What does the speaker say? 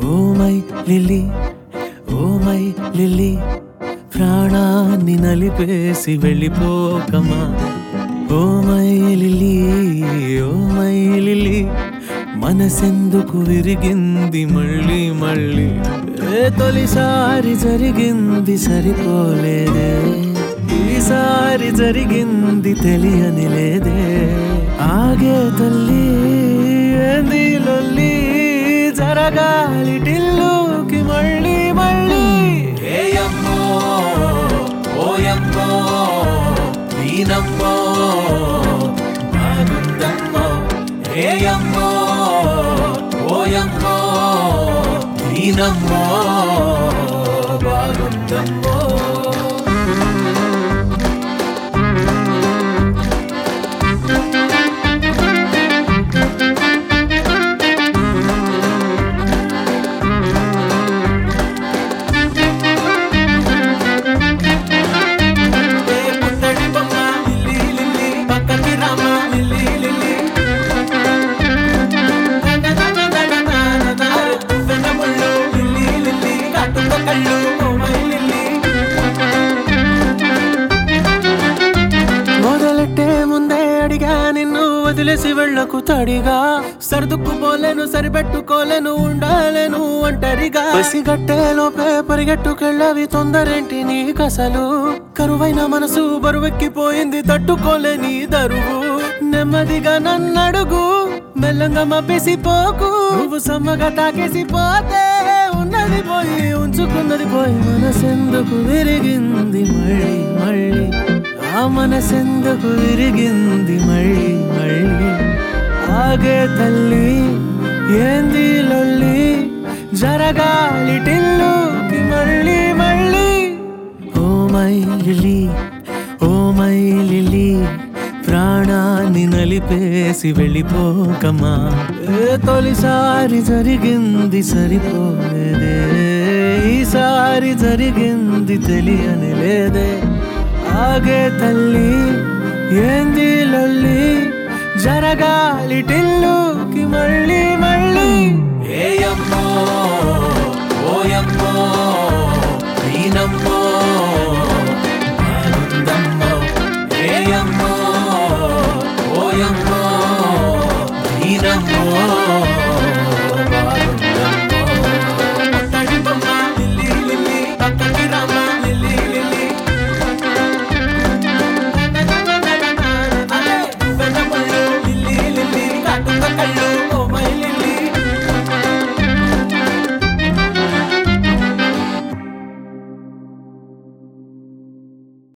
oh my lily oh my lily ప్రాణాన్ని నలిపేసి వెళ్ళిపోకమా oh my lily oh my Lily మనసెందుకు విరిగింది మళ్ళీ మళ్ళీ ఏ తొలిసారి జరిగింది సరిపోలేదే ఈసారి జరిగింది తెలియని లేదే ఆగే తల్లి ఏంది లొల్లి జరగాలి టిల్లుకి మళ్ళీ మళ్ళీ ఏయమ్మో ఓయమ్మో వీనమ్మో బాగుందమ్మో ఏయమ్మో ఓయమ్మో వీనమ్మో బాగుందమ్మో ఏ పుత్తడి బొమ్మ లిల్లీ లిల్లీ పక్కకి రామ లిల్లీ లిల్లీ వెన్నముళ్ళు లిల్లీ లిల్లీ కాటుక కళ్ళు ఓమై లిల్లీ మొదలెట్టే ముందే అడిగా నిన్ను వదిలేసి వెళ్ళకు తడిగా సర్దుకుపోలేను సరిపెట్టుకోలేను ఉండాలేను ఒంటరిగా పసిగట్టే లోపే పరిగెట్టుకెళ్ళవి తొందరేంటి నీకసలు కరువైన మనసు బరువెక్కిపోయింది తట్టుకోలేని దరువు నెమ్మదిగా నన్నడుగు మెల్లంగా మబ్బేసిపోకు నువ్వు సమ్మగా తాకేసిపోతే ఉన్నది పోయి ఉంచుకున్నది పోయి మనసెందుకు విరిగింది మళ్ళీ మళ్ళీ ఆ మనసెందుకు విరిగింది మళ్ళీ మళ్ళీ ఆగే తల్లి ఏంది లొల్లి జరగాలి టిల్లుకి మళ్ళీ మళ్ళీ oh my lily oh my lily ప్రాణాన్ని నలిపేసి వెళ్ళిపోకమా ఏ తొలిసారి జరిగింది సరిపోలేదే ఈసారి జరిగింది తెలియని లేదే ఆగే తల్లి ఏంది లొల్లి జరగాలి టిల్లుకి మళ్ళీ మళ్ళీ